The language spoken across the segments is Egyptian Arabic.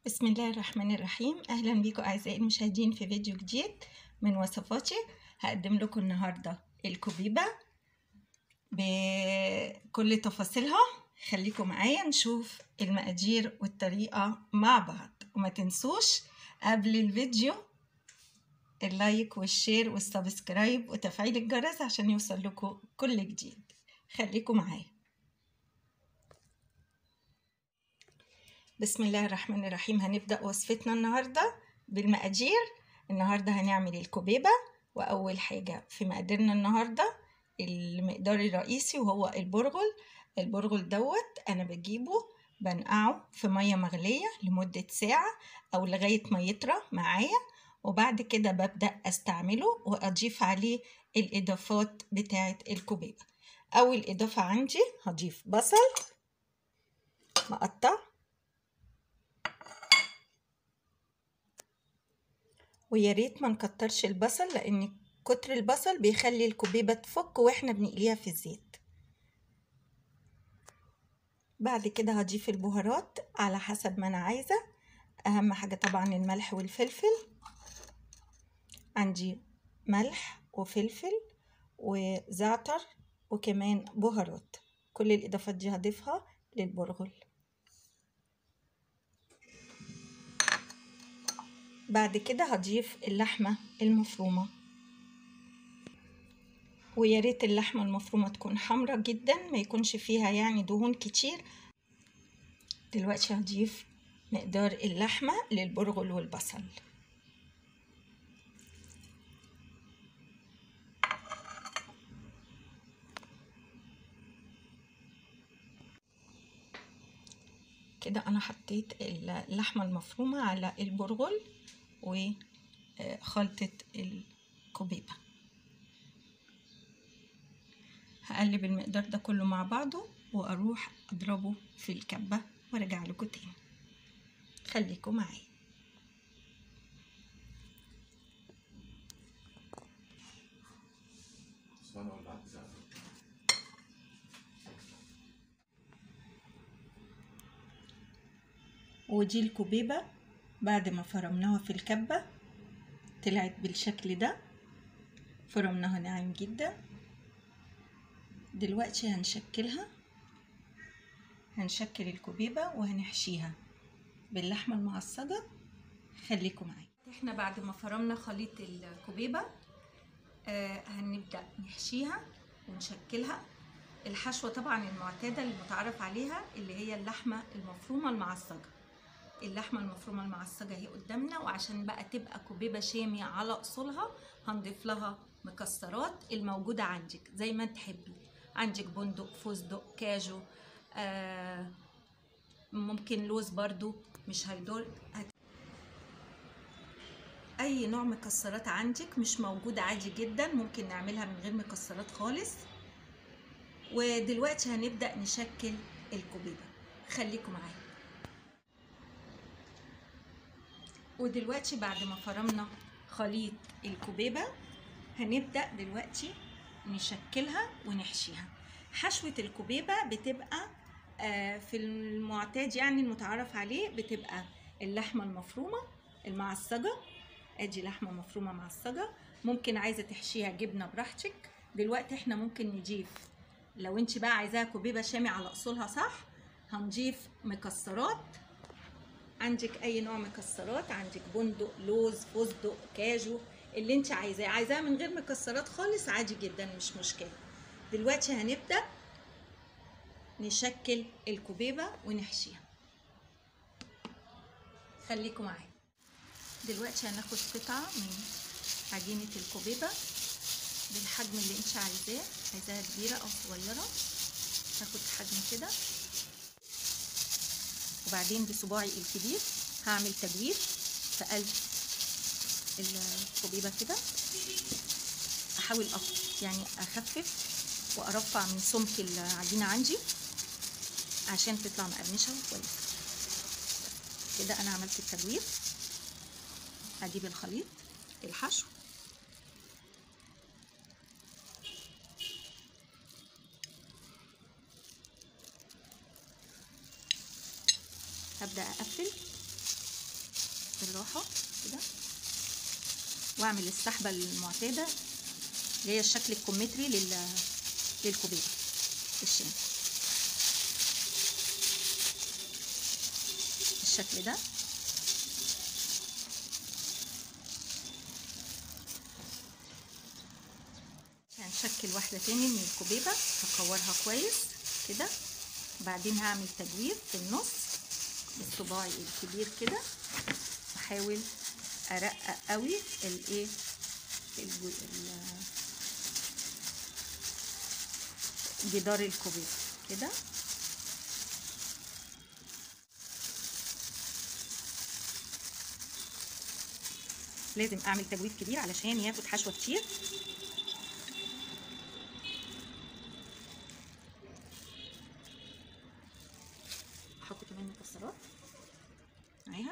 بسم الله الرحمن الرحيم اهلا بيكم اعزائي المشاهدين في فيديو جديد من وصفاتي هقدم لكم النهارده الكوبيبه بكل تفاصيلها خليكم معايا نشوف المقادير والطريقه مع بعض وما تنسوش قبل الفيديو اللايك والشير والسبسكرايب وتفعيل الجرس عشان يوصل لكم كل جديد خليكم معايا بسم الله الرحمن الرحيم هنبدأ وصفتنا النهاردة بالمقادير النهاردة هنعمل الكوبيبة وأول حاجة في مقاديرنا النهاردة المقدار الرئيسي وهو البرغل البرغل دوت أنا بجيبه بنقعه في مية مغلية لمدة ساعة أو لغاية ما يطرى معايا وبعد كده ببدأ أستعمله وأضيف عليه الإضافات بتاعة الكوبيبة أول إضافة عندي هضيف بصل مقطع ويا ريت ما نكترش البصل لان كتر البصل بيخلي الكوبيبه تفك واحنا بنقليها في الزيت بعد كده هضيف البهارات على حسب ما انا عايزه اهم حاجه طبعا الملح والفلفل عندي ملح وفلفل وزعتر وكمان بهارات كل الاضافات دي هضيفها للبرغل بعد كده هضيف اللحمة المفرومة ويا ريت اللحمة المفرومة تكون حمرة جدا ما يكونش فيها يعني دهون كتير دلوقتي هضيف مقدار اللحمة للبرغل والبصل كده انا حطيت اللحمة المفرومة على البرغل وخلطة الكوبيبة هقلب المقدار ده كله مع بعضه واروح اضربه في الكبة وارجع لكم تاني خليكم معايا ودي الكوبيبة بعد ما فرمناها في الكبة طلعت بالشكل ده فرمناها ناعم جدا دلوقتي هنشكلها هنشكل الكوبيبة وهنحشيها باللحمة المعصجة خليكم معايا احنا بعد ما فرمنا خليط الكوبيبة آه هنبدأ نحشيها ونشكلها الحشوة طبعا المعتادة المتعارف عليها اللي هي اللحمة المفرومة المعصجة اللحمه المفرومه المعصجه اهي قدامنا وعشان بقى تبقى كوبيبه شامي على اصولها هنضيف لها مكسرات الموجوده عندك زي ما تحبي عندك بندق فستق كاجو آه ممكن لوز برضو مش هيضر اي نوع مكسرات عندك مش موجود عادي جدا ممكن نعملها من غير مكسرات خالص ودلوقتي هنبدا نشكل الكوبيبه خليكم معايا ودلوقتي بعد ما فرمنا خليط الكوبيبة هنبدأ دلوقتي نشكلها ونحشيها حشوة الكوبيبة بتبقى في المعتاد يعني المتعارف عليه بتبقى اللحمة المفرومة المعصجة ادي لحمة مفرومة معصجة ممكن عايزة تحشيها جبنة براحتك دلوقتي احنا ممكن نضيف لو انت بقى عايزاها كوبيبة شامي على اصولها صح هنضيف مكسرات عندك اي نوع مكسرات عندك بندق لوز فستق كاجو اللي انت عايزاه عايزاه من غير مكسرات خالص عادي جدا مش مشكله دلوقتي هنبدا نشكل الكوبيبه ونحشيها خليكم معايا دلوقتي هناخد قطعه من عجينه الكوبيبه بالحجم اللي انت عايزاه عايزاها كبيره او صغيره هاخد حجم كده وبعدين بصباعي الكبير هعمل تجويف في قلب الكوبيبه كده احاول يعني اخفف وارفع من سمك العجينه عندي عشان تطلع مقرمشه كويسه كده انا عملت التجويف هجيب الخليط الحشو هبدأ أقفل بالراحة كده واعمل السحبة المعتادة اللي هي الشكل الكمثري لل للكوبيبة الشام بالشكل ده هنشكل واحدة تاني من الكوبيبة هكورها كويس كده بعدين هعمل تجويف في النص بالصباعي الكبير كده واحاول ارقق قوي الايه جدار الكوبيبة كده لازم اعمل تجويف كبير علشان ياخد حشوه كتير احط كمان مكسرات معاها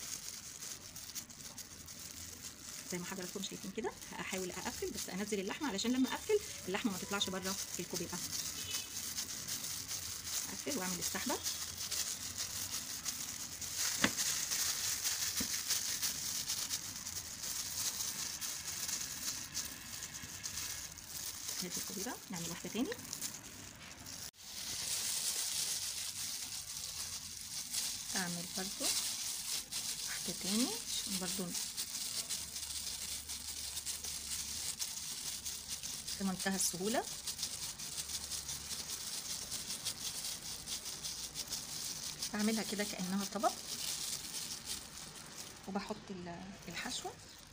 زي ما حضراتكم شايفين كده هحاول اقفل بس انزل اللحمه علشان لما اقفل اللحمه ما تطلعش بره الكوبيبه اقفل واعمل السحبه هذه الكوبيبه نعمل واحده تاني اعمل برضو واحده تاني عشان برضو بمنتهى السهولة بعملها كده كأنها طبق وبحط الحشوة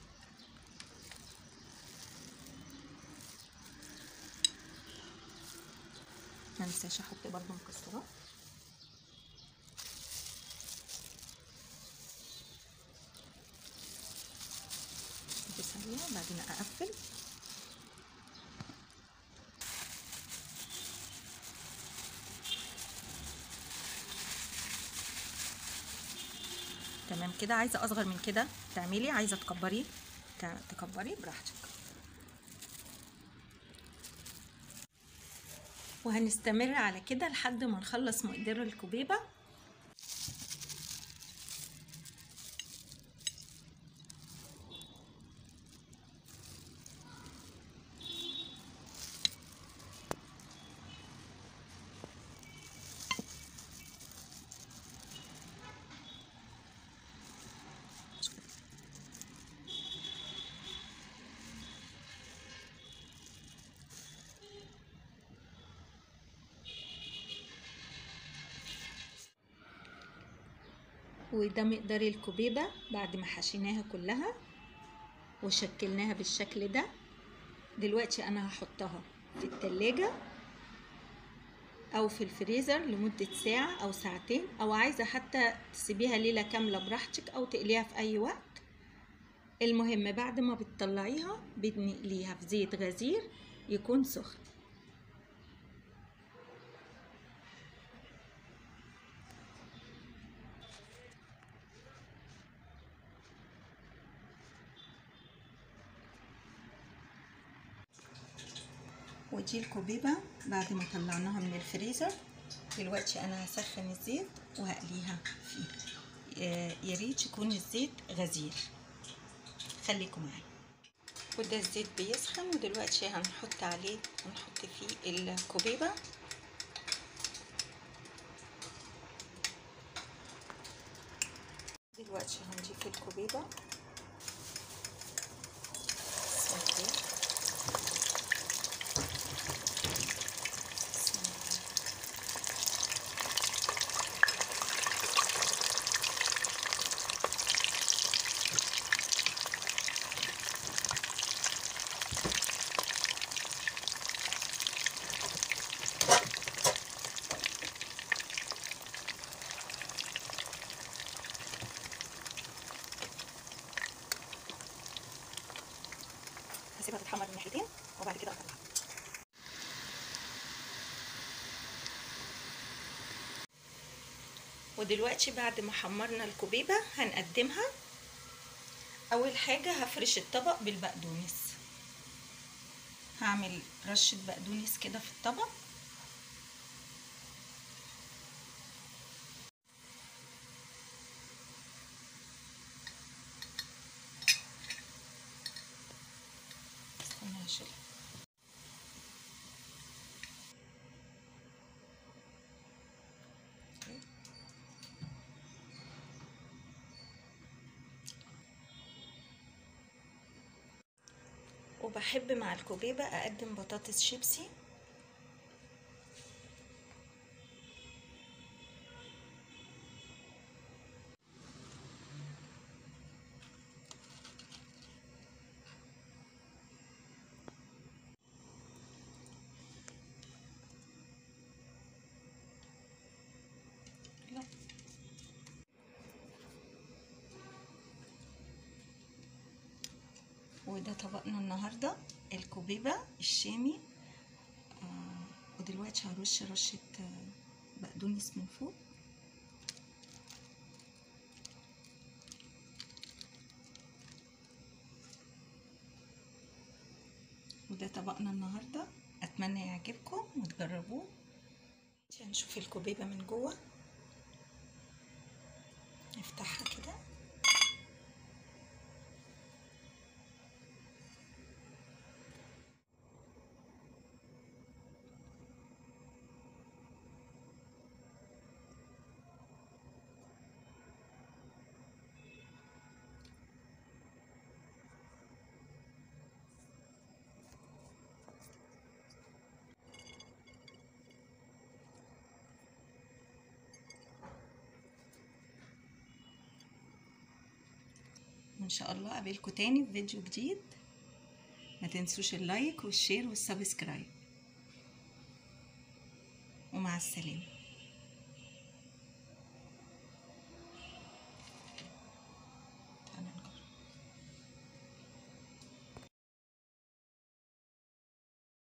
ما ننساش احط برضو مكسرات بسويها بعدين اقفل تمام كده عايزه اصغر من كده تعملي عايزه تكبري تكبري براحتك وهنستمر على كده لحد ما نخلص مقدار الكوبيبه وده مقدار الكوبيبة بعد ما حشيناها كلها وشكلناها بالشكل ده دلوقتي انا هحطها في التلاجة او في الفريزر لمدة ساعة او ساعتين او عايزة حتى تسيبيها ليلة كاملة براحتك او تقليها في اي وقت المهم بعد ما بتطلعيها بنقليها في زيت غزير يكون سخن ودي الكوبيبة بعد ما طلعناها من الفريزر دلوقتي انا هسخن الزيت وهقليها فيه يا ريت يكون الزيت غزير خليكم معايا وده الزيت بيسخن ودلوقتي هنحط عليه هنحط فيه الكوبيبة دلوقتي هنضيف الكوبيبة بسم الله هسيبها تتحمر من ناحيتين وبعد كده اطلعها ودلوقتي بعد ما حمرنا الكوبيبة هنقدمها اول حاجة هفرش الطبق بالبقدونس هعمل رشة بقدونس كده في الطبق هشيلها وبحب مع الكوبيبة أقدم بطاطس شيبسي وده طبقنا النهاردة الكوبيبة الشامي آه ودلوقتي هرش رشة آه بقدونس من فوق وده طبقنا النهاردة أتمنى يعجبكم وتجربوه هنشوف الكوبيبة من جوه نفتحها كده وان شاء الله اقابلكم تاني في فيديو جديد ما تنسوش اللايك والشير والسبسكرايب ومع السلامه